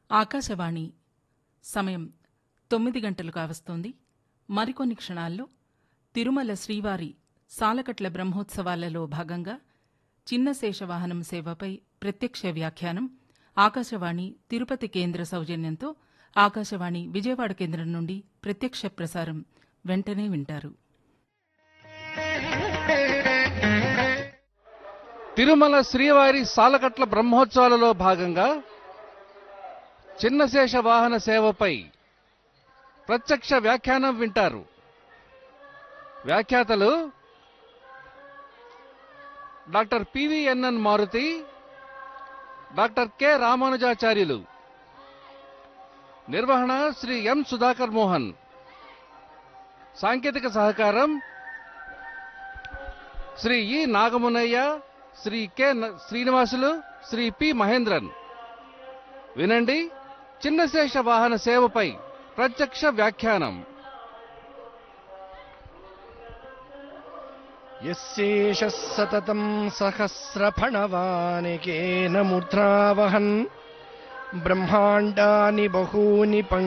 ఆకాశవాణి సమయం తొమ్మిది గంటలు కావస్తోంది మరికొన్ని క్షణాల్లో తిరుమల శ్రీవారి సాలకట్ల బ్రహ్మోత్సవాలలో భాగంగా చిన్న శేషవాహనం సేవపై ప్రత్యక్ష వ్యాఖ్యానం ఆకాశవాణి తిరుపతి కేంద్ర సౌజన్యంతో ఆకాశవాణి విజయవాడ కేంద్రం నుండి ప్రత్యక్ష ప్రసారం వెంటనే వింటారు తిరుమల శ్రీవారి సాలకట్ల బ్రహ్మోత్సవాలలో భాగంగా చిన్నశేష వాహన సేవపై ప్రత్యక్ష వ్యాఖ్యానం వింటారు వ్యాఖ్యాతలు doctor PVNN Maruthi doctor K Ramanujacharyulu నిర్వహణ శ్రీ ఎం సుధాకర్ మోహన్ సాంకేతిక సహకారం శ్రీ ఇ నాగమునయ్య శ్రీ కె న- శ్రీనివాసులు శ్రీ పి మహేంద్రన్ వినండి చిన్నశేష వాహన సేవపై ప్రత్యక్ష వ్యాఖ్యానం यस्येषः सततम् सहस्रफणवानिकेन मुद्रावहन् ब्रह्माण्डानि बहूनि पङ्क्